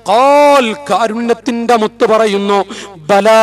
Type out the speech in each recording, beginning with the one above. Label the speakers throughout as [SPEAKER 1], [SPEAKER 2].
[SPEAKER 1] കാൽ കാരുണ്യത്തിന്റെ മുത്ത് പറയുന്നു ബലാ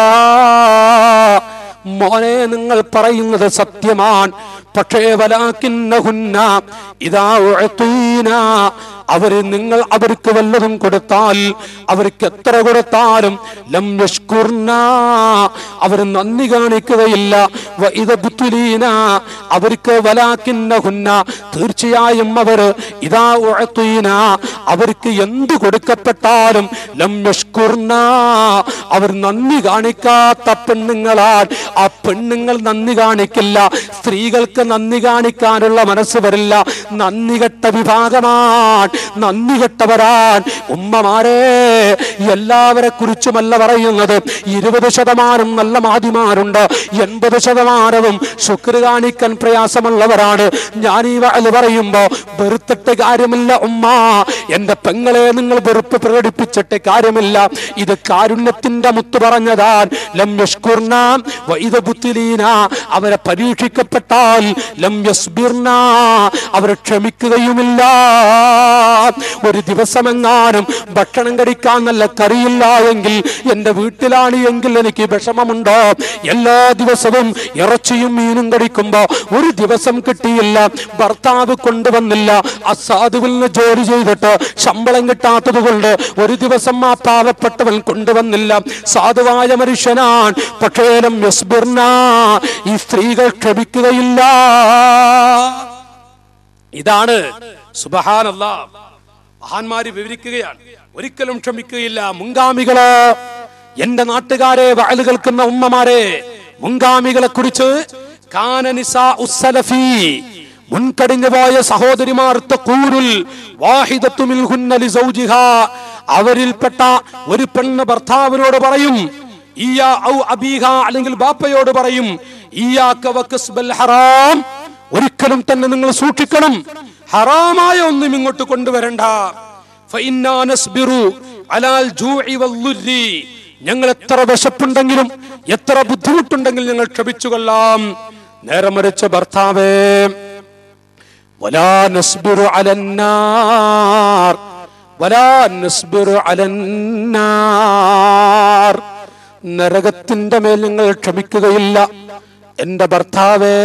[SPEAKER 1] മോനെ നിങ്ങൾ പറയുന്നത് സത്യമാണ് പക്ഷേ വലാക്കിന്നഹുന്ന ഇതാ ഉഅതീന അവര് നിങ്ങൾ അവർക്ക് വല്ലതും കൊടുത്താൽ അവർക്ക് എത്ര കൊടുത്താലും ലം യഷ്കുർന അവർ നന്ദി കാണിക്കുകയില്ല വ ഇദ ബുത്തുലീന അവർക്ക് വലാക്കിന്നഹുന്ന തീർച്ചയായും അവർ ഇതാ ഉഅതീന അവർക്ക് എന്ത് കൊടുക്കപ്പെട്ടാലും ലം യഷ്കുർന അവർ നന്ദി കാണിക്കാത്ത പെണ്ണുങ്ങളാൽ ആ പെണ്ണുങ്ങൾ നന്ദി കാണിക്കില്ല സ്ത്രീകൾക്ക് നന്ദി കാണിക്കാനുള്ള മനസ്സ് വരില്ല നന്ദി കെട്ട വിഭാഗമാണ് നന്ദി കെട്ടവരാൻ ഉമ്മമാരെ എല്ലാവരെ കുറിച്ചുമല്ല പറയുന്നത് ഇരുപത് ശതമാനം നല്ല മാതിമാരുണ്ട് എൺപത് ശതമാനവും ശുക്ർ കാണിക്കാൻ പ്രയാസമുള്ളവരാണ് ഞാൻ ഈ വഅല് പറയുമ്പോ വെറുത്തിട്ട് കാര്യമില്ല ഉമ്മ എന്റെ പെങ്ങളെ നിങ്ങൾ വെറുപ്പ് പ്രകടിപ്പിച്ചിട്ട് കാര്യമില്ല ഇത് കാരുണ്യത്തിന്റെ മുത്ത് പറഞ്ഞതാൻ ലം യഷ്കുർന വ ഇദ ബുത്തിലീന അവരെ പരീക്ഷിക്കപ്പെട്ടാൽ ലം യസ്ബിർന അവരെ ക്ഷമിക്കുകയുമില്ല ഒരു ദിവസമെങ്ങാനും ഭക്ഷണം കഴിക്കാൻ നല്ല കറിയില്ല എങ്കിൽ എന്റെ വീട്ടിലാണ് എങ്കിൽ എനിക്ക് വിഷമമുണ്ടോ എല്ലാ ദിവസവും ഇറച്ചിയും മീനും കഴിക്കുമ്പോ ഒരു ദിവസം കിട്ടിയില്ല ഭർത്താവ് കൊണ്ടുവന്നില്ല അസാധുവിൽ നിന്ന് ജോലി ചെയ്തിട്ട് ശമ്പളം കിട്ടാത്തത് കൊണ്ട് ഒരു ദിവസം ആ പാവപ്പെട്ടവൻ കൊണ്ടുവന്നില്ല സാധുവായ മനുഷ്യനാണ് പക്ഷേലും യസ്ബിർന ഈ സ്ത്രീകൾ ക്ഷമിക്കുകയില്ല ഇതാണ് സുബഹാനല്ല മഹാന്മാര് വിവരിക്കുകയാണ് ഒരിക്കലും ക്ഷമിക്കുകയില്ല മുൻഗാമികള് എന്റെ നാട്ടുകാരെ വയല് കേൾക്കുന്ന ഉമ്മമാരെ മുൻഗാമികളെ കുറിച്ച് കാനനിസ ഉസ്സലഫി മുൻകടിഞ്ഞു പോയ സഹോദരിമാർ തഖൂലുൽ വാഹിദത്തു മിൻഹുന്ന ലിസൗജിഹാ അവരിൽപ്പെട്ട ഒരു പെണ്ണ് ഭർത്താവിനോട് പറയും ഇയാ ഔ അബീഹ അല്ലെങ്കിൽ ബാപ്പയോട് പറയും ഇയാക്ക വകസ്ബൽ ഹറാം ഒരിക്കലും തന്നെ നിങ്ങൾ സൂക്ഷിക്കണം ഹറാമായ ഒന്നും ഇങ്ങോട്ട് കൊണ്ടുവരണ്ട ഫഇന്നാ നസ്ബിറു അലാൽ ജൂഇ വല്ലുരി ഞങ്ങൾ എത്ര വിശപ്പുണ്ടെങ്കിലും എത്ര ബുദ്ധിമുട്ടുണ്ടെങ്കിലും ഞങ്ങൾ ക്ഷമിച്ചുകൊള്ളാം നേരെ മറിച്ച ഭർത്താവേ വലാ നസ്ബിറു അലന്നാർ വലാ നസ്ബിറു അലന്നാർ നരകത്തിന്റെ മേൽ നിങ്ങൾ ക്ഷമിക്കുകയില്ല എന്റെ ഭർത്താവേ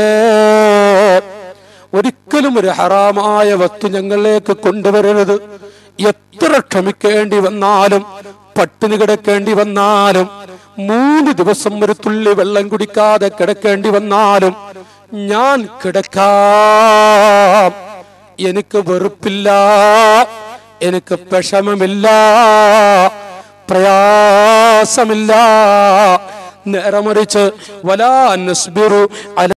[SPEAKER 1] ഒരിക്കലും ഒരു ഹറാമായ വസ്തു ഞങ്ങളിലേക്ക് കൊണ്ടുവരരുത് എത്ര ക്ഷമിക്കേണ്ടി വന്നാലും പട്ടിണി കിടക്കേണ്ടി വന്നാലും മൂന്ന് ദിവസം ഒരു തുള്ളി വെള്ളം കുടിക്കാതെ കിടക്കേണ്ടി വന്നാലും ഞാൻ കിടക്കാം എനിക്ക് വെറുപ്പില്ല എനിക്ക് വിഷമമില്ല പ്രയാസമില്ല നേരെ മറിച്ച് വലാ നസ്ബിറു അല